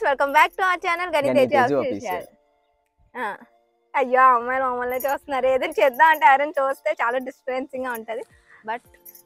Welcome back to our channel Ganiteju Ganiteju official. Official అయ్యో అమ్మాయిలు మమ్మల్ని చూస్తున్నారు ఏదైనా చేద్దాం అంటే ఎవరైనా చూస్తే చాలా డిస్టర్బెన్సింగ్ గా ఉంటది బట్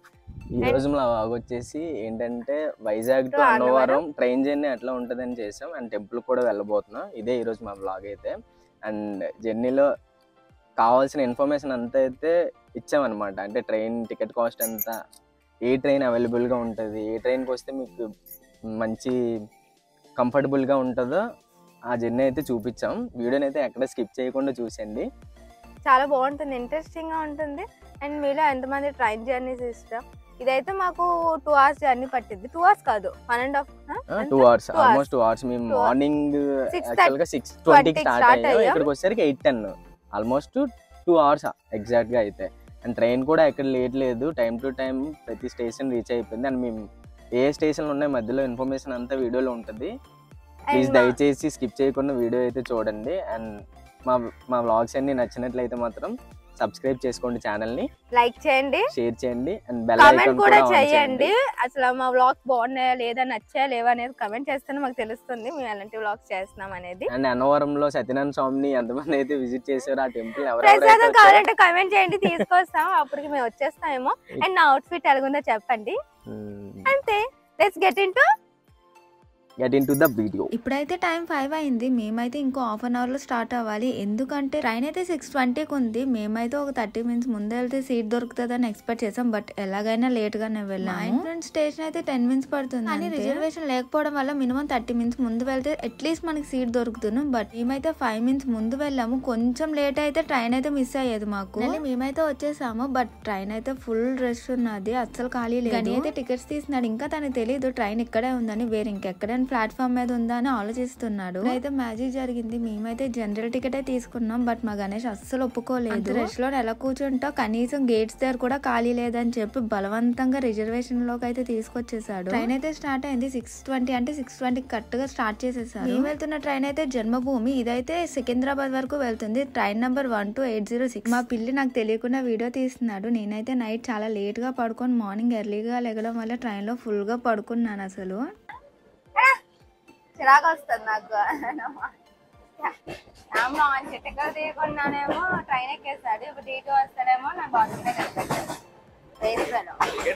ఈ రోజు మా వ్లాగ్ వచ్చేసి ఏంటంటే Vizag to To Annavaram train journey ఎట్లా ఉంటుందని చేసాం అండ్ టెంపుల్ కూడా వెళ్ళబోతున్నాం ఇదే ఈ రోజు మా వ్లాగ్ అయితే అండ్ జర్నీలో కావాల్సిన ఇన్ఫర్మేషన్ అంతా అయితే ఇచ్చామన్నమాట అంటే ట్రైన్ టికెట్ కాస్ట్ ఎంత ఏ ట్రైన్ అవైలబుల్గా ఉంటుంది ఏ ట్రైన్కి వస్తే మీకు మంచి కంఫర్టబుల్గా ఉంటుందో ఆ జర్నీ అయితే చూపించాం వీడియోని అయితే ఎక్కడ స్కిప్ చేయకుండా చూసండి చాలా బాగుంటుంది ఇంట్రెస్టింగ్ గా ఉంటుంది అండ్ మీలో ఎంతమంది ట్రైన్ జర్నీస్ ఇష్టం ఇదైతే మాకు టూ అవర్స్ జర్నీ పట్టింది టూ అవర్స్ కాదు one and half two hours Two hours. Almost two hours మేము Two hours. Morning Six actual గా సిక్స్ 20 ట్వంటీకి కి స్టార్ట్ start అయ్యాం అయ్యాం. ఇక్కడికి వచ్చేసరికి eight ten almost two hours exact గా అయితే అండ్ ట్రైన్ కూడా ఎక్కడ లేట్ లేదు టైం టు టైం ప్రతి స్టేషన్ రీచ్ అయిపోయింది అండ్ మేము ఏ స్టేషన్ ఉన్నాయి మధ్యలో ఇన్ఫర్మేషన్ అంతా వీడియోలో ఉంటుంది ప్లీజ్ దయచేసి స్కిప్ చేయకుండా వీడియో అయితే చూడండి అండ్ మా మా వ్లాగ్స్ అన్ని నచ్చినట్లయితే మాత్రం సబ్స్క్రైబ్ చేసుకోండి ఛానల్ ని లైక్ చేయండి షేర్ చేయండి అండ్ బెల్ కామెంట్ ఐకాన్ కూడా కూడా on చేయండి అసలు మా వ్లాగ్స్ బాగున్నాయా లేదా నచ్చాయా లేవా అనేది కమెంట్ చేస్తేనే మాకు తెలుస్తుంది మేము ఎలాంటి వ్లాగ్స్ చేస్తున్నాం అనేది అండ్ అన్నవరంలో సత్యనారాయణ స్వామిని ఎంతమంది అయితే విజిట్ చేశారో ఆ టెంపుల్ ప్రసాదం ఎవరెవరైతే కావాలంటే కమెంట్ చేయండి తీసుకొస్తాం అప్పటికి మేము వచ్చేస్తామేమో అండ్ నా అవుట్ఫిట్ ఎలాగుందో చెప్పండి అంతే let's get into get into the video ఇప్పుడైతే టైం ఫైవ్ అయింది మేమైతే ఇంకో హాఫ్ అన్ అవర్లో స్టార్ట్ అవ్వాలి ఎందుకంటే ట్రైన్ అయితే సిక్స్ ట్వంటీకి ఉంది మేమైతే ఒక థర్టీ మినిట్స్ ముందే వెళ్తే సీట్ దొరుకుతుందని ఎక్స్పెక్ట్ చేసాం బట్ ఎలాగైనా లేట్ గానే వెళ్ళాము ఫ్రెండ్ స్టేషన్ అయితే టెన్ మినిట్స్ పడుతుంది కానీ రిజర్వేషన్ లేకపోవడం వల్ల మినిమం థర్టీ మినిట్స్ ముందు వెళ్తే అట్లీస్ట్ మనకి సీట్ దొరుకుతుంది బట్ మేమైతే ఫైవ్ మినిట్స్ ముందు వెళ్ళాము కొంచెం లేట్ అయితే ట్రైన్ అయితే మిస్ అయ్యేది మాకు మళ్ళీ మేమైతే వచ్చేసాము బట్ ట్రైన్ అయితే ఫుల్ రష్ ఉన్నది అస్సలు ఖాళీ లేదు గని అయితే టికెట్స్ తీసినాడు ఇంకా తనకి తెలియదు ట్రైన్ ఇక్కడే ఉందని వేరే ఇంకెక్కడైనా ప్లాట్ఫామ్ మీద ఉందా అని ఆలోచిస్తున్నాడు అయితే మ్యాజిక్ జరిగింది మేమైతే జనరల్ టికెటే తీసుకున్నాం బట్ మా గణేష్ అస్సలు ఒప్పుకోలేదు రష్ లో ఎలా కూర్చుంటా కనీసం గేట్స్ దగ్గర కూడా ఖాళీ లేదని చెప్పి బలవంతంగా రిజర్వేషన్ లోకి అయితే తీసుకొచ్చేసాడు ట్రైన్ అయితే స్టార్ట్ అయింది సిక్స్ ట్వంటీ అంటే సిక్స్ ట్వంటీ కరెక్ట్ గా స్టార్ట్ చేసేసారు మేము వెళ్తున్న ట్రైన్ అయితే జన్మభూమి ఇదైతే సికింద్రాబాద్ వరకు వెళ్తుంది train number one two eight zero six మా పిల్లి నాకు తెలియకుండా వీడియో తీస్తున్నాడు నేనైతే నైట్ చాలా లేట్ గా పడుకొని మార్నింగ్ ఎర్లీగా లెగడం వల్ల ట్రైన్ లో ఫుల్ గా పడుకున్నాను అసలు చిరాకు వస్తుంది నాకు కెమెరా ఆన్ చేసి ఎక్కడ తీయకుండానేమో ట్రైన్ ఎక్కేస్తాడు ఇప్పుడు డీటూ వస్తాడేమో నాకు బాత్రూమ్ వేస్తాను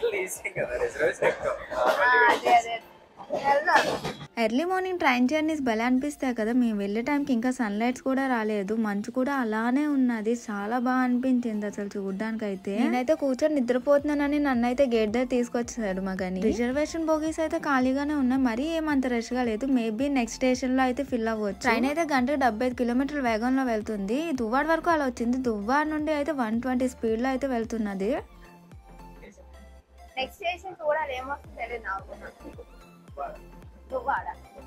అదే అదే వెళ్దాం ఎర్లీ మార్నింగ్ ట్రైన్ జర్నీస్ భలే అనిపిస్తాయి కదా మేము వెళ్ళే టైంకి ఇంకా సన్ లైట్స్ కూడా రాలేదు మంచు కూడా అలానే ఉన్నది చాలా బాగా అనిపించింది అసలు చూడడానికి అయితే నేనైతే కూర్చొని నిద్రపోతున్నానని నన్ను అయితే గేట్ దగ్గర తీసుకొచ్చేసాడు మా గని రిజర్వేషన్ బోగీస్ అయితే ఖాళీగానే ఉన్నాయి మరీ ఏమంత రష్ గా లేదు మేబీ నెక్స్ట్ స్టేషన్ లో అయితే ఫిల్ అవ్వచ్చు ట్రైన్ అయితే గంటకు డెబ్బై ఐదు కిలోమీటర్ల వేగంలో వెళ్తుంది దువ్వాడ వరకు అలా వచ్చింది దువ్వాడ నుండి అయితే వన్ ట్వంటీ స్పీడ్ లో అయితే వెళ్తున్నది నెక్స్ట్ స్టేషన్ చూడాలి ఏమొస్తుంది తెలియదు నాకు దువ్వాడ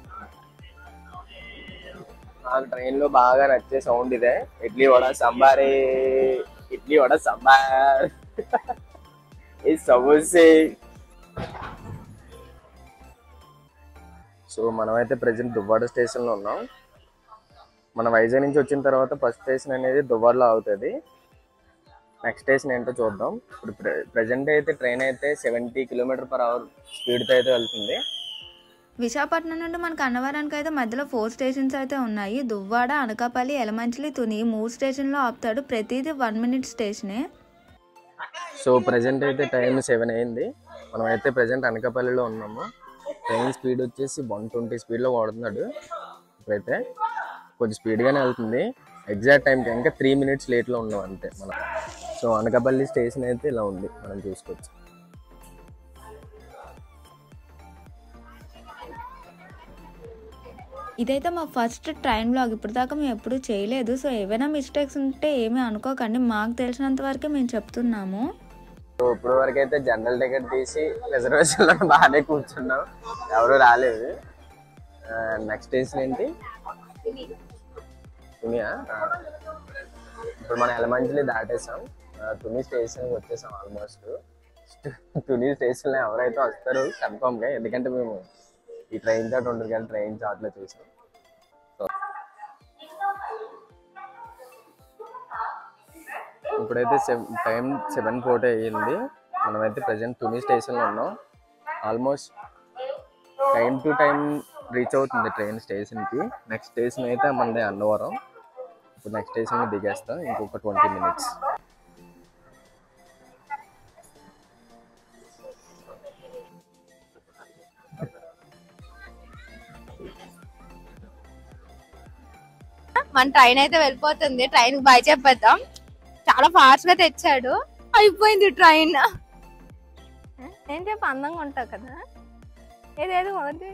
నాకు ట్రైన్ లో బాగా నచ్చే సౌండ్ ఇదే ఇడ్లీ వడ సాంబారే ఇడ్లీ వడ సాంబార్ ఈ సమోసే సో మనమైతే ప్రజెంట్ దువ్వాడ స్టేషన్ లో ఉన్నాం మన వైజాగ్ నుంచి వచ్చిన తర్వాత ఫస్ట్ స్టేషన్ అనేది దువ్వాడలో అవుతుంది నెక్స్ట్ స్టేషన్ ఏంటో చూద్దాం ఇప్పుడు ప్రజెంట్ అయితే ట్రైన్ అయితే సెవెంటీ కిలోమీటర్ పర్ అవర్ స్పీడ్తో అయితే వెళ్తుంది విశాఖపట్నం నుండి మనకు అన్నవరానికి అయితే మధ్యలో ఫోర్ స్టేషన్స్ అయితే ఉన్నాయి దువ్వాడ అనకాపల్లి ఎలమంచిలి తుని మూడు స్టేషన్లో ఆపుతాడు ప్రతిదీ వన్ మినిట్ స్టేషనే సో ప్రజెంట్ అయితే టైం సెవెన్ అయింది మనం అయితే ప్రజెంట్ అనకాపల్లిలో ఉన్నాము ట్రైన్ స్పీడ్ వచ్చేసి వన్ ట్వంటీ స్పీడ్లో వాడుతున్నాడు ఇప్పుడైతే కొంచెం స్పీడ్గానే వెళ్తుంది ఎగ్జాక్ట్ టైంకి ఇంకా త్రీ మినిట్స్ లేట్లో ఉన్నాం అంతే మనం సో అనకాపల్లి స్టేషన్ అయితే ఇలా ఉంది మనం చూసుకోవచ్చు ఇదైతే మా ఫస్ట్ ట్రైన్ బ్లాగ్ ఇప్పుడు దాకా మేము ఎప్పుడు చేయలేదు సో ఏవైనా మిస్టేక్స్ ఉంటే ఏమీ అనుకోకండి మాకు తెలిసినంత వరకే మేము చెప్తున్నాము సో ఇప్పుడు వరకు అయితే జనరల్ టికెట్ తీసి రిజర్వేషన్లో బాగానే కూర్చున్నాం ఎవరు రాలేదు నెక్స్ట్ స్టేషన్ ఏంటి తునియా ఆ. ఇప్పుడు మనం ఎలమంచిలి దాటేసాం ఆ, తుని స్టేషన్ వచ్చేసాం ఆల్మోస్ట్ తుని స్టేషన్లో ఎవరైతే వస్తారో కన్ఫామ్గా ఎందుకంటే మేము ఈ ట్రైన్ చాట్ ఉంటుంది కానీ ట్రైన్ చాట్లో చూసాం సో ఇప్పుడైతే టైం సెవెన్ ఫోర్టీ అయ్యింది మనమైతే ప్రజెంట్ తుని స్టేషన్లో ఉన్నాం almost time to time reach అవుతుంది ట్రైన్ స్టేషన్కి నెక్స్ట్ స్టేషన్ అయితే మనది అన్నవరం ఇప్పుడు నెక్స్ట్ స్టేషన్ దిగేస్తాం ఇంకొక ట్వంటీ మినిట్స్ మన ట్రైన్ అయితే వెళ్ళిపోతుంది ట్రైన్ బాయ్ చెప్పేద్దాం చాలా ఫాస్ట్ గా తెచ్చాడు అయిపోయింది ట్రైన్ ఏం చెప్పి అందంగా ఉంటావు కదా ఏదేదో వద్దు.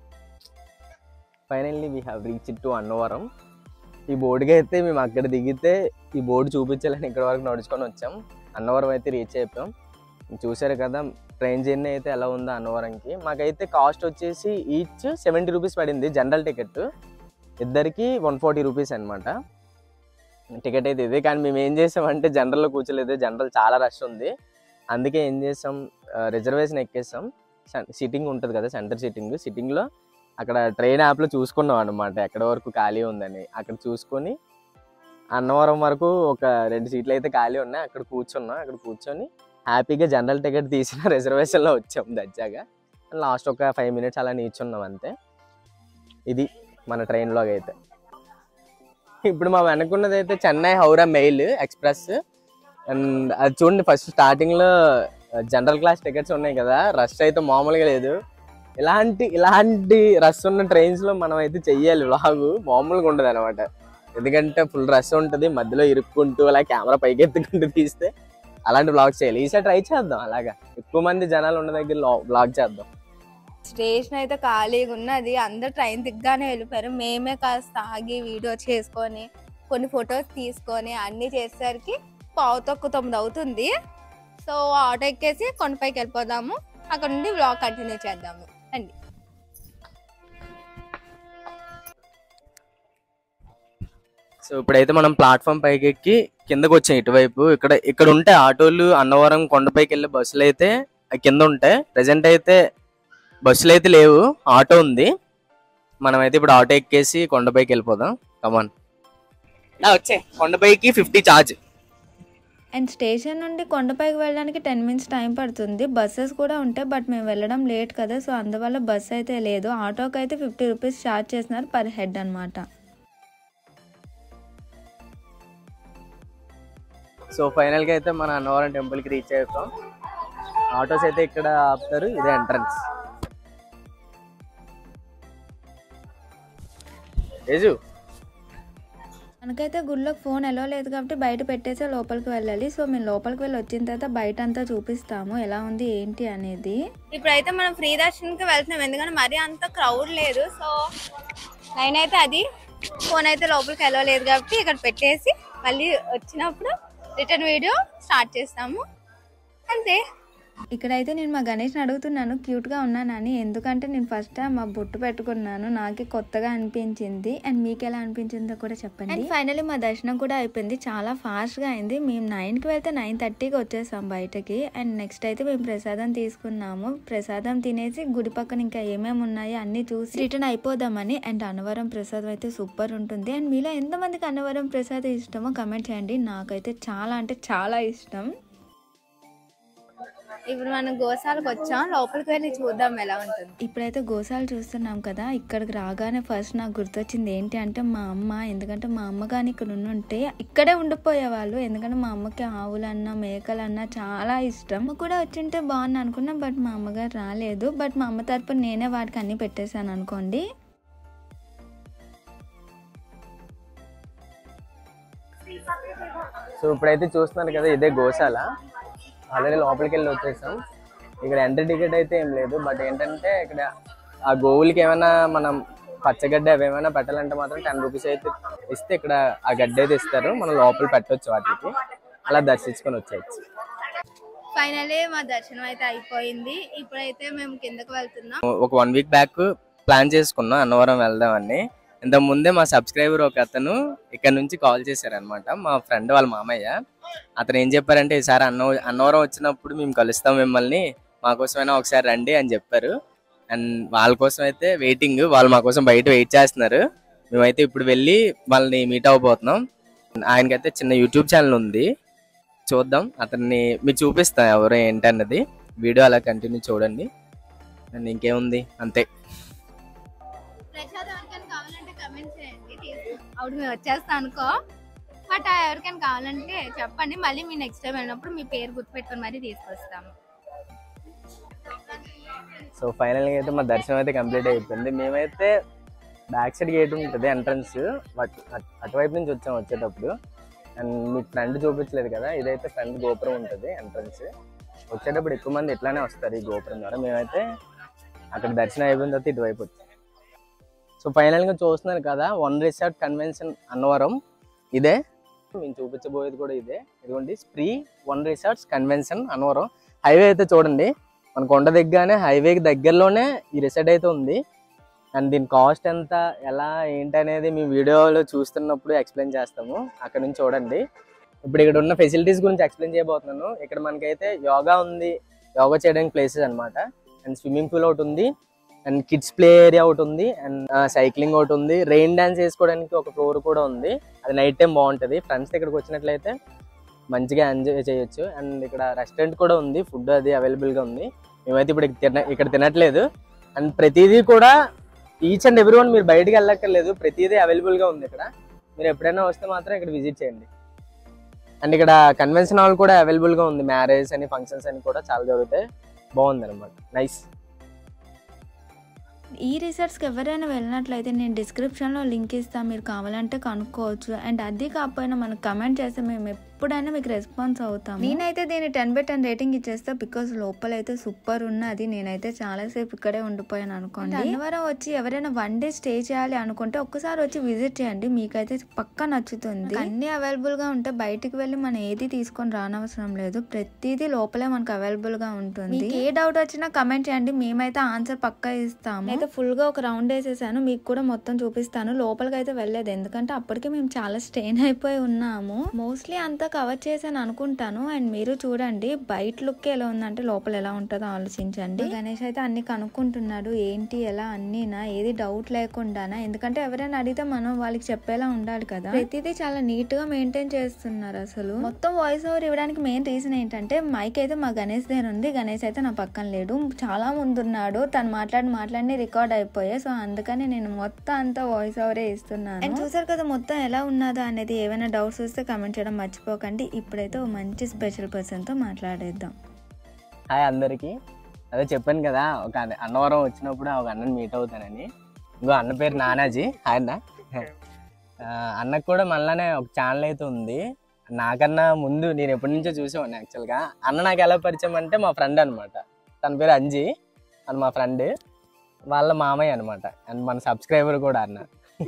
Finally we have reach to Annavaram ఈ బోర్డుకి అయితే మేము అక్కడ దిగితే ఈ బోర్డు చూపించాలని ఇక్కడ వరకు నడుచుకొని వచ్చాం అన్నవరం అయితే రీచ్ అయిపోయాం చూసారు కదా ట్రైన్ జర్నీ అయితే ఎలా ఉందో అన్నవరంకి మాకైతే కాస్ట్ వచ్చేసి ఈచ్ సెవెంటీ రూపీస్ పడింది జనరల్ టికెట్ ఇద్దరికి వన్ ఫార్టీ రూపీస్ అనమాట టికెట్ అయితే ఇది కానీ మేము ఏం చేసామంటే జనరల్లో కూర్చోలేదు జనరల్ చాలా రష్ ఉంది అందుకే ఏం చేసాం రిజర్వేషన్ ఎక్కేసాం సిట్టింగ్ ఉంటుంది కదా సెంటర్ సిట్టింగ్ సిట్టింగ్లో అక్కడ ట్రైన్ యాప్లో చూసుకున్నాం అనమాట ఎక్కడ వరకు ఖాళీ ఉందని అక్కడ చూసుకొని అన్నవరం వరకు ఒక రెండు సీట్లు అయితే ఖాళీ ఉన్నాయి అక్కడ కూర్చున్నాం అక్కడ కూర్చొని హ్యాపీగా జనరల్ టికెట్ తీసిన రిజర్వేషన్లో వచ్చాం దర్జాగా లాస్ట్ ఒక ఫైవ్ మినిట్స్ అలా నిల్చున్నాం అంతే ఇది మన ట్రైన్లో అయితే ఇప్పుడు మా వెనకున్నది అయితే Chennai Howrah mail express and అది చూడండి ఫస్ట్ స్టార్టింగ్లో జనరల్ క్లాస్ టికెట్స్ ఉన్నాయి కదా రష్ అయితే మామూలుగా లేదు ఇలాంటి ఇలాంటి రష్ ఉన్న ట్రైన్స్ లో మనం అయితే చెయ్యాలి వ్లాగ్ మామూలుగా ఉండదు అనమాట ఎందుకంటే ఫుల్ రష్ ఉంటుంది మధ్యలో ఇరుక్కుంటూ అలా కెమెరా పైకి ఎత్తుకుంటూ తీస్తే అలాంటి వ్లాగ్ చేయాలి ఈసారి ట్రై చేద్దాం అలాగా ఎక్కువ మంది జనాలు ఉన్న దగ్గర వ్లాగ్ చేద్దాం స్టేషన్ అయితే ఖాళీగా ఉన్నది అందరు ట్రైన్ దిగ్గానే వెళ్ళిపోయారు మేమే కాస్త ఆగి వీడియో చేసుకొని కొన్ని ఫొటోస్ తీసుకొని అన్ని చేసేసరికి పావు తక్కువ తొమ్మిది అవుతుంది సో ఆటో ఎక్కేసి కొండపైకి వెళ్ళిపోదాము అక్కడ నుండి వ్లాగ్ కంటిన్యూ చేద్దాము రండి సో ఇప్పుడైతే మనం ప్లాట్ఫామ్ పైకి ఎక్కి కిందకు వచ్చాం ఇటువైపు ఇక్కడ ఇక్కడ ఉంటే ఆటోలు అన్నవరం కొండపైకి వెళ్ళే బస్సులు అయితే ఆ కింద ఉంటాయి ప్రజెంట్ అయితే బస్సులు అయితే లేవు ఆటో ఉంది మనమైతే ఇప్పుడు ఆటో ఎక్కేసి కొండపైకి వెళ్ళిపోదాం కమాన్ వచ్చే కొండపైకి ఫిఫ్టీ ఛార్జ్ అండ్ స్టేషన్ నుండి కొండపైకి వెళ్ళడానికి టెన్ మినిట్స్ టైం పడుతుంది బస్సెస్ కూడా ఉంటాయి బట్ మేము వెళ్ళడం లేట్ కదా సో అందువల్ల బస్ అయితే లేదు ఆటోకి అయితే ఫిఫ్టీ రూపీస్ ఛార్జ్ చేసినారు పర్ హెడ్ అనమాట సో ఫైనల్ గా అయితే మన అన్నవరం టెంపుల్ కి రీచ్ అయిపోతాం ఆటోస్ అయితే ఇక్కడ ఆపుతారు ఇదే ఎంట్రన్స్ ఏజు మనకైతే గుళ్ళోకి ఫోన్ ఎలా లేదు కాబట్టి బయట పెట్టేసే లోపలికి వెళ్ళాలి సో మేము లోపలికి వెళ్ళి వచ్చిన తర్వాత బయట అంతా చూపిస్తాము ఎలా ఉంది ఏంటి అనేది ఇప్పుడైతే మనం ఫ్రీ దర్శన్కి వెళ్తున్నాం ఎందుకంటే మరీ అంత క్రౌడ్ లేదు సో లైన్ అయితే అది ఫోన్ అయితే లోపలికి వెళ్ళలేదు కాబట్టి ఇక్కడ పెట్టేసి మళ్ళీ వచ్చినప్పుడు రిటర్న్ వీడియో స్టార్ట్ చేస్తాము అంతే ఇక్కడైతే నేను మా గణేష్ని అడుగుతున్నాను క్యూట్గా ఉన్నానని ఎందుకంటే నేను ఫస్ట్ టైం మా బొట్టు పెట్టుకున్నాను నాకే కొత్తగా అనిపించింది అండ్ మీకు ఎలా అనిపించిందో కూడా చెప్పండి అండ్ ఫైనల్లీ మా దర్శనం కూడా అయిపోయింది చాలా ఫాస్ట్గా అయింది మేము నైన్కి వెళ్తే నైన్ థర్టీకి వచ్చేసాం బయటకి అండ్ నెక్స్ట్ అయితే మేము ప్రసాదం తీసుకున్నాము ప్రసాదం తినేసి గుడి పక్కన ఇంకా ఏమేమి ఉన్నాయో అన్ని చూసి రిటర్న్ అయిపోదామని అండ్ అన్నవరం ప్రసాదం అయితే సూపర్ ఉంటుంది అండ్ మీలో ఎంతమందికి అన్నవరం ప్రసాదం ఇష్టమో కమెంట్ చేయండి నాకైతే చాలా అంటే చాలా ఇష్టం ఇప్పుడు మనం గోశాలకు వచ్చాం లోపలికి వెళ్ళి చూద్దాం ఎలా ఉంటుంది ఇప్పుడైతే గోసాలు చూస్తున్నాం కదా ఇక్కడికి రాగానే ఫస్ట్ నాకు గుర్తొచ్చింది ఏంటి అంటే మా అమ్మ ఎందుకంటే మా అమ్మ కానీ ఇక్కడ ఉంటే ఇక్కడే ఉండిపోయేవాళ్ళు ఎందుకంటే మా అమ్మకి ఆవులన్నా మేకలన్నా చాలా ఇష్టం అమ్మ కూడా వచ్చింటే బాగుంది అనుకున్నా బట్ మా అమ్మగారు రాలేదు బట్ మా అమ్మ తరపున నేనే వాటికి అన్ని పెట్టేశాను అనుకోండి సో ఇప్పుడైతే చూస్తున్నారు కదా ఇదే గోశాల ఆల్రెడీ లోపలికి వెళ్ళి వచ్చేసాం ఇక్కడ ఎంట్రీ టికెట్ అయితే ఏం లేదు బట్ ఏంటంటే ఇక్కడ ఆ గోవులకి ఏమైనా మనం పచ్చగడ్డ అవి ఏమైనా పెట్టాలంటే మాత్రం టెన్ రూపీస్ అయితే ఇస్తే ఇక్కడ ఆ గడ్డ అయితే ఇస్తారు మనం లోపల పెట్టవచ్చు వాటికి అలా దర్శించుకొని వచ్చేయచ్చు ఫైనలీ మా దర్శనం అయితే అయిపోయింది ఇప్పుడైతే మేము కిందకు వెళ్తున్నాం ఒక వన్ వీక్ బ్యాక్ ప్లాన్ చేసుకున్నాం అన్నవరం వెళ్దామని ఇంత ముందే మా సబ్స్క్రైబర్ ఒక అతను ఇక్కడ నుంచి కాల్ చేశారనమాట మా ఫ్రెండ్ వాళ్ళ మామయ్య అతను ఏం చెప్పారంటే ఈసారి అన్న అన్నవరం వచ్చినప్పుడు మేము కలుస్తాం మిమ్మల్ని మా కోసమైనా ఒకసారి రండి అని చెప్పారు అండ్ వాళ్ళ కోసం అయితే వెయిటింగ్ వాళ్ళు మా కోసం బయట వెయిట్ చేస్తున్నారు మేమైతే ఇప్పుడు వెళ్ళి వాళ్ళని మీట్ అవ్వబోతున్నాం ఆయనకైతే చిన్న యూట్యూబ్ ఛానల్ ఉంది చూద్దాం అతన్ని మీకు చూపిస్తాం ఎవరు ఏంటన్నది వీడియో అలా కంటిన్యూ చూడండి అండ్ ఇంకేముంది అంతే ప్రసాద్ ఎవరికైనా కావాలంటే కమెంట్ చేయండి తీసుకు- అప్పుడు మేము వచ్చేస్తాం అనుకో బట్ ఎవరికైనా కావాలంటే చెప్పండి మళ్ళీ మీ నెక్స్ట్ టైం వెళ్ళినప్పుడు మీ పేరు గుర్తుపెట్టుకొని మరీ తీసుకొస్తాము సో ఫైనల్గా అయితే మా దర్శనం అయితే కంప్లీట్ అయిపోయింది మేమైతే బ్యాక్ సైడ్ గేట్ ఉంటుంది ఎంట్రన్స్ అటువైపు నుంచి వచ్చాం వచ్చేటప్పుడు అండ్ మీకు ఫ్రంట్ చూపించలేదు కదా ఇదైతే ఫ్రంట్ గోపురం ఉంటుంది ఎంట్రన్స్ వచ్చేటప్పుడు ఎక్కువ మంది ఇట్లానే వస్తారు ఈ గోపురం ద్వారా మేమైతే అక్కడ దర్శనం అయిపోయిన తర్వాత ఇటువైపు వచ్చాం సో ఫైనల్గా చూస్తున్నారు కదా వన్ రిసార్ట్ కన్వెన్షన్ అన్నవరం ఇదే మేము చూపించబోయేది కూడా ఇదే ఇదిగోండి spree one resorts convention Annavaram highway అయితే చూడండి మన కొండ దిగ్గానే హైవేకి దగ్గరలోనే ఈ రిసార్ట్ అయితే ఉంది అండ్ దీని కాస్ట్ ఎంత ఎలా ఏంటి అనేది మీ వీడియోలో చూస్తున్నప్పుడు ఎక్స్ప్లెయిన్ చేస్తాము అక్కడ నుంచి చూడండి ఇప్పుడు ఇక్కడ ఉన్న ఫెసిలిటీస్ గురించి ఎక్స్ప్లెయిన్ చేయబోతున్నాను ఇక్కడ మనకైతే యోగా ఉంది యోగా చేయడానికి ప్లేసెస్ అన్నమాట అండ్ స్విమ్మింగ్ పూల్ ఒకటి ఉంది అండ్ కిడ్స్ ప్లే ఏరియా ఒకటి ఉంది అండ్ సైక్లింగ్ ఒకటి ఉంది రెయిన్ డాన్స్ వేసుకోవడానికి ఒక ఫ్లోర్ కూడా ఉంది అది నైట్ టైం బాగుంటుంది ఫ్రెండ్స్ ఇక్కడికి వచ్చినట్లయితే మంచిగా ఎంజాయ్ చేయొచ్చు అండ్ ఇక్కడ రెస్టారెంట్ కూడా ఉంది ఫుడ్ అది అవైలబుల్గా ఉంది మేమైతే ఇప్పుడు తిన ఇక్కడ తినట్లేదు అండ్ ప్రతిదీ కూడా ఈచ్ అండ్ ఎవ్రీ వన్ మీరు బయటికి వెళ్ళక్కర్లేదు ప్రతిదీ అవైలబుల్గా ఉంది ఇక్కడ మీరు ఎప్పుడైనా వస్తే మాత్రం ఇక్కడ విజిట్ చేయండి అండ్ ఇక్కడ కన్వెన్షన్ హాల్ కూడా అవైలబుల్గా ఉంది మ్యారేజ్ అని ఫంక్షన్స్ అని కూడా చాలా జరుగుతాయి బాగుంది అనమాట నైస్ ఈ రిసార్ట్స్కి ఎవరైనా వెళ్ళినట్లయితే నేను డిస్క్రిప్షన్లో లింక్ ఇస్తాను మీరు కావాలంటే కనుక్కోవచ్చు అండ్ అది కాకపోయినా మనకు కమెంట్ చేస్తే మేము ఎప్పుడైనా మీకు రెస్పాన్స్ అవుతాం నేనైతే దీన్ని టెన్ బై టెన్ రేటింగ్ ఇచ్చేస్తా బికాస్ లోపల అయితే సూపర్ ఉన్నది నేనైతే చాలాసేపు ఇక్కడే ఉండిపోయాను అనుకోండి అన్నవరం వచ్చి ఎవరైనా వన్ డే స్టే చేయాలి అనుకుంటే ఒక్కసారి వచ్చి విజిట్ చేయండి మీకైతే పక్కా నచ్చుతుంది అన్ని అవైలబుల్ గా ఉంటే బయటికి వెళ్ళి మనం ఏది తీసుకొని రానవసరం లేదు ప్రతిదీ లోపలే మనకు అవైలబుల్ గా ఉంటుంది మీకు ఏ డౌట్ వచ్చినా కమెంట్ చేయండి మేమైతే ఆన్సర్ పక్కా ఇస్తాము అయితే ఫుల్ గా ఒక రౌండ్ వేసేసాను మీకు కూడా మొత్తం చూపిస్తాను లోపలికి అయితే వెళ్ళలేదు ఎందుకంటే అప్పటికే మేము చాలా స్ట్రెయిన్ అయిపోయి ఉన్నాము మోస్ట్లీ అంతా కవర్ చేశాను అనుకుంటాను అండ్ మీరు చూడండి బయట లుక్ ఎలా ఉందంటే లోపల ఎలా ఉంటుందో ఆలోచించండి గణేష్ అయితే అన్ని కనుక్కుంటున్నాడు ఏంటి ఎలా అన్నీనా ఏది డౌట్ లేకుండానా ఎందుకంటే ఎవరైనా అడిగితే మనం వాళ్ళకి చెప్పేలా ఉండాలి కదా ప్రతిదీ చాలా నీట్ గా మెయింటైన్ చేస్తున్నారు అసలు మొత్తం వాయిస్ ఓవర్ ఇవ్వడానికి మెయిన్ రీజన్ ఏంటంటే మైక్ అయితే మా గణేష్ దగ్గర ఉంది గణేష్ అయితే నా పక్కన లేడు చాలా ముందున్నాడు తను మాట్లాడి మాట్లాడి రికార్డ్ అయిపోయాయి సో అందుకని నేను మొత్తం అంతా వాయిస్ ఓవరే ఇస్తున్నాను అండ్ చూసారు కదా మొత్తం ఎలా ఉన్నదా అనేది ఏమైనా డౌట్స్ వస్తే కమెంట్ చేయడం మర్చిపోకండి ఇప్పుడైతే ఓ మంచి స్పెషల్ పర్సన్ తో మాట్లాడేద్దాం హాయ్ అందరికీ అదే చెప్పాను కదా ఒక అన్న- అన్నవరం వచ్చినప్పుడు ఒక అన్నని మీట్ అవుతానని ఇంకో అన్న పేరు నానాజీ హాయ్ అన్న ఆ, అన్నకు కూడా మళ్ళానే ఒక ఛానల్ అయితే ఉంది నాకన్నా ముందు నేను ఎప్పటి నుంచో చూసేవాడిని యాక్చువల్గా అన్న నాకు ఎలా పరిచయం అంటే మా ఫ్రెండ్ అనమాట తన పేరు అంజీ అని మా ఫ్రెండ్ వాళ్ళ మామయ్య అనమాట అండ్ మన సబ్స్క్రైబర్ కూడా అన్న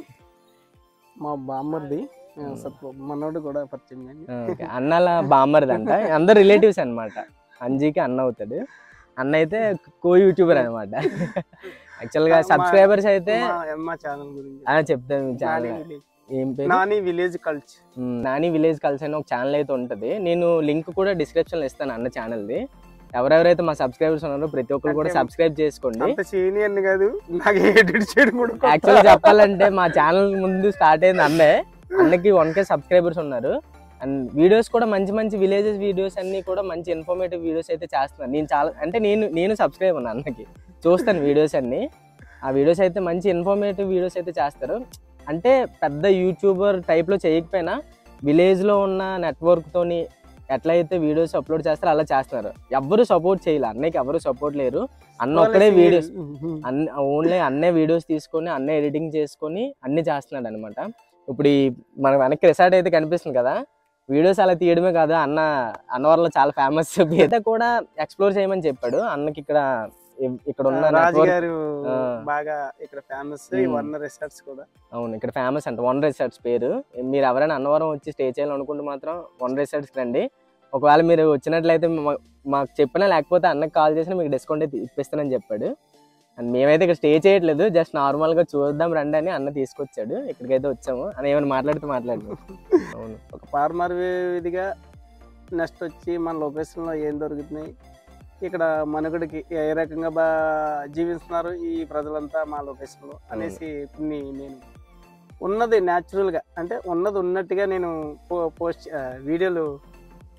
మా బామ్మర్ది ఆ, సత్వ మనోడు కూడా పరిచయం కానీ ఓకే. అన్నల బామ్మర్ది అంట అందరు రిలేటివ్స్ అన్నమాట అంజీకి అన్న అవుతాడు అన్న అయితే కో యూట్యూబర్ అనమాట యాక్చువల్గా మా- సబ్స్క్రైబర్స్ అయితే మా- మా ఛానల్ గురించి ఆ, చెప్తాను మీ నాని ఛానల్ విలేజ్ ఏం పేరు నాని విలేజ్ కల్చర్ మ్, నాని విలేజ్ కల్చర్ అని ఒక ఛానల్ అయితే ఉంటుంది నేను లింక్ కూడా డిస్క్రిప్షన్లో ఇస్తాను అన్న ఛానల్ది ఎవరెవరైతే మా సబ్స్క్రైబర్స్ ఉన్నారో ప్రతి ఒక్కరు కూడా అంటే సబ్స్క్రైబ్ చేసుకోండి అంత సీనియర్ కాదు నాకు ఎడిట్ చేయడం కూడా కొత్త. యాక్చువల్గా చెప్పాలంటే మా ఛానల్ ముందు స్టార్ట్ అయింది అన్నే అన్నకి వన్ కే సబ్స్క్రైబర్స్ ఉన్నారు అండ్ వీడియోస్ కూడా మంచి మంచి విలేజెస్ వీడియోస్ అన్ని కూడా మంచి ఇన్ఫర్మేటివ్ వీడియోస్ అయితే చేస్తున్నాను నేను చాలా అంటే నేను నేను సబ్స్క్రైబ్ ఉన్నాను అన్నకి చూస్తాను వీడియోస్ అన్ని ఆ వీడియోస్ అయితే మంచి ఇన్ఫర్మేటివ్ వీడియోస్ అయితే చేస్తారు అంటే పెద్ద యూట్యూబర్ టైప్లో చేయకపోయినా విలేజ్లో ఉన్న నెట్వర్క్తోని ఎట్లయితే వీడియోస్ అప్లోడ్ చేస్తారో అలా చేస్తున్నారు ఎవ్వరు సపోర్ట్ చేయలే అన్నకి ఎవరు సపోర్ట్ లేరు అన్న ఒక్కడే వాళ్ళ వీడియోస్ senior. అన్ని ఓన్లీ అన్నే వీడియోస్ తీసుకొని అన్నే ఎడిటింగ్ చేసుకొని అన్ని చేస్తున్నాడు అనమాట ఇప్పుడు ఈ మన వెనక్కి రిసార్ట్ అయితే కనిపిస్తుంది కదా వీడియోస్ అలా తీయడమే కాదు అన్న అన్నవరంలో చాలా ఫేమస్ అయితే కూడా ఎక్స్ప్లోర్ చేయమని చెప్పాడు అన్నకి ఇక్కడ ఇ- ఇక్కడ ఉన్న రాజు network- గారు ఆ. బాగా ఇక్కడ ఫేమస్ ఉమ్. వన్ రిసార్ట్స్ కూడా అవును ఇక్కడ ఫేమస్ అంట వన్ రిసార్ట్స్ పేరు మీరు ఎవరైనా అన్నవరం వచ్చి స్టే చేయాలనుకుంటే మాత్రం వన్ రిసార్ట్స్కి రండి ఒకవేళ మీరు వచ్చినట్లయితే మా- మాకు చెప్పినా లేకపోతే అన్నకి కాల్ చేసినా మీకు డిస్కౌంట్ అయితే ఇప్పిస్తానని చెప్పాడు అండ్ మేమైతే ఇక్కడ స్టే చేయట్లేదు జస్ట్ నార్మల్గా చూద్దాం రండి అని అన్న తీసుకొచ్చాడు ఇక్కడికైతే వచ్చాము అని ఏమైనా మాట్లాడితే మాట్లాడు అవును ఒక ఫార్మర్ ఇదిగా నెక్స్ట్ వచ్చి మన లొకేషన్ లో ఏం దొరుకుతున్నాయి ఇక్కడ మనుగడికి ఏ రకంగా బా జీవిస్తున్నారు ఈ ప్రజలంతా మా లొకేషన్ లో అనేసి కొన్ని నేను ఉన్నది natural గా అంటే ఉన్నది ఉన్నట్టుగా నేను పో- పోస్ట్ ఆ, వీడియోలు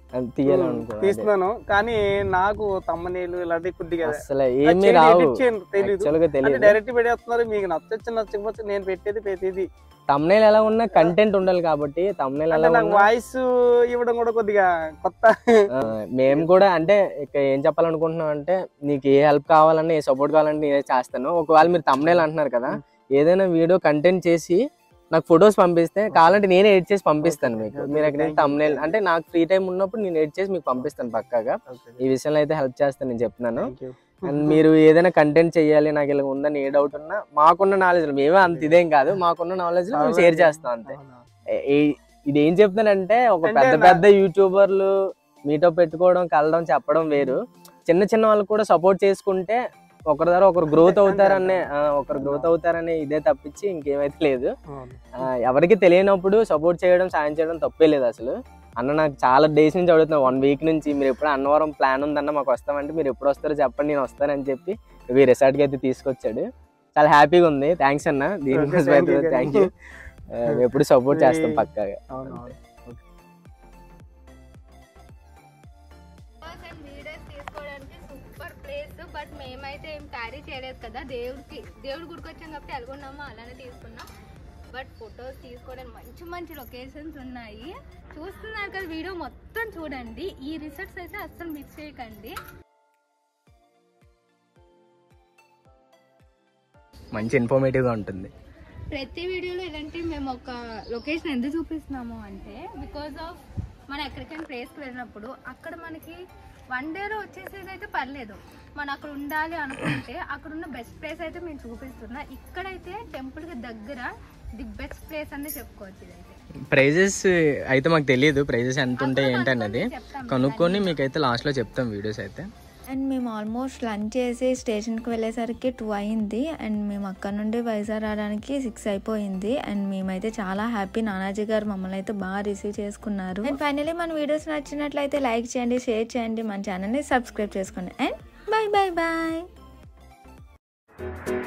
అది తీయాలనుకో అదే. తీస్తున్నాను కానీ నాకు తమ్మనేలు ఇలాంటి కొద్దిగా అసలు ఏమీ రావు తెలియదు యాక్చువల్ గా అంటే తెలియదు డైరెక్ట్ పెట్టేస్తున్నారు మీకు నచ్చొచ్చు నచ్చకపోవచ్చు నేను పెట్టేది ప్రతిదీ తమ్నేల్ ఎలా ఉన్నా కంటెంట్ ఉండాలి కాబట్టి తమ్నేల్ అంటే ఎలా నాకు ఉన్నా వాయిస్ ఇవ్వడం కూడా కొద్దిగా కొత్త ఆ, మేము కూడా అంటే ఇక ఏం చెప్పాలనుకుంటున్నాం అంటే నీకు ఏ హెల్ప్ కావాలన్నా ఏ సపోర్ట్ కావాలంటే నేనే చేస్తాను ఒకవేళ మీరు తమ్నేల్ అంటున్నారు కదా ఏదైనా వీడియో కంటెంట్ చేసి నాకు ఫొటోస్ పంపిస్తే కావాలంటే నేనే ఎడిట్ చేసి పంపిస్తాను Okay, మీకు okay, మీరు ఎక్కడ thank you, thumbnail thank you. అంటే నాకు ఫ్రీ టైం ఉన్నప్పుడు నేను ఎడిట్ చేసి మీకు పంపిస్తాను పక్కాగా ఈ విషయంలో అయితే హెల్ప్ చేస్తాను నేను చెప్తున్నాను Thank you. అండ్ మీరు ఏదైనా కంటెంట్ చేయాలి నాకు ఇలా ఉందని ఏ డౌట్ ఉన్నా మాకున్న నాలెడ్జ్ మేమే అంత ఇదేం కాదు మాకున్న నాలెడ్జ్ మేము షేర్ చేస్తాం అంతే ఏ- ఏ- ఇది ఏం చెప్తానంటే ఒక అంటే పెద్ద నా- పెద్ద యూట్యూబర్లు మీతో పెట్టుకోవడం కలవడం చెప్పడం వేరు చిన్న చిన్న వాళ్ళు కూడా సపోర్ట్ చేసుకుంటే ఒకరి ద్వారా ఒకరు గ్రోత్ అంతే, అవుతారనే అంతే. ఆ, ఒకరు గ్రోత్ అవుతారనే ఇదే తప్పించి ఇంకేమైతే లేదు అవును. ఆ, ఎవరికి తెలియనప్పుడు సపోర్ట్ చేయడం సాయం చేయడం తప్పే లేదు అసలు అన్న నాకు చాలా డేస్ నుంచి అడుగుతున్నా వన్ వీక్ నుంచి మీరు ఎప్పుడు అన్నవరం ప్లాన్ ఉందన్న మాకు వస్తామంటే మీరు ఎప్పుడు వస్తారో చెప్పండి నేను వస్తానని చెప్పి ఇవి రిసార్ట్కి అయితే తీసుకొచ్చాడు చాలా హ్యాపీగా ఉంది థ్యాంక్స్ అన్న Okay, thank you, దీనికి థ్యాంక్ యూ ఎప్పుడు సపోర్ట్ చేస్తాం మీ- పక్కాగా అవును, అవును. ఫొటోస్ అండ్ వీడియోస్ తీసుకోవడానికి సూపర్ ప్లేస్ బట్ మేమైతే ఏం క్యారీ చేయలేదు కదా దేవుడికి దేవుడి గుడికి వచ్చాం కాబట్టి ఎలాగున్నామో అలానే తీసుకున్నాం బట్ ఫొటోస్ తీసుకోవడానికి మంచి మంచి లొకేషన్స్ ఉన్నాయి చూస్తున్నారు కదా వీడియో మొత్తం చూడండి ఈ రిసార్ట్స్ అయితే అస్సలు మిస్ చేయకండి మంచి ఇన్ఫర్మేటివ్ గా ఉంటుంది ప్రతి వీడియోలో ఇలాంటి మేము ఒక లొకేషన్ ఎందుకు చూపిస్తున్నాము అంటే బికాజ్ ఆఫ్ మనం ఎక్కడికైనా ప్లేస్కి వెళ్ళినప్పుడు అక్కడ మనకి వన్ డేలో వచ్చేసేది అయితే పర్లేదు మనం అక్కడ ఉండాలి అనుకుంటే అక్కడ ఉన్న బెస్ట్ ప్లేస్ అయితే మేము చూపిస్తున్నా ఇక్కడైతే టెంపుల్కి దగ్గర ది బెస్ట్ ప్లేస్ అనే చెప్పుకోవచ్చు ఇదైతే ప్రైజెస్ అయితే మాకు తెలియదు ప్రైజెస్ ఎంత ఉంటాయి అప్పుడు ఏంటన్నది కనుక్కొని చెప్తాం కనుక్కొని మీకైతే లాస్ట్ లో చెప్తాం వీడియోస్ అయితే అండ్ మేము ఆల్మోస్ట్ లంచ్ చేసి స్టేషన్కి వెళ్ళేసరికి టూ అయింది అండ్ మేము అక్కడ నుండి వైజాగ్ రావడానికి సిక్స్ అయిపోయింది అండ్ మేమైతే చాలా హ్యాపీ నానాజీ గారు మమ్మల్ని అయితే బాగా రిసీవ్ చేసుకున్నారు అండ్ ఫైనలీ మన వీడియోస్ నచ్చినట్లయితే లైక్ చేయండి షేర్ చేయండి మన ఛానల్ని సబ్స్క్రైబ్ చేసుకోండి అండ్ బాయ్ బాయ్ బాయ్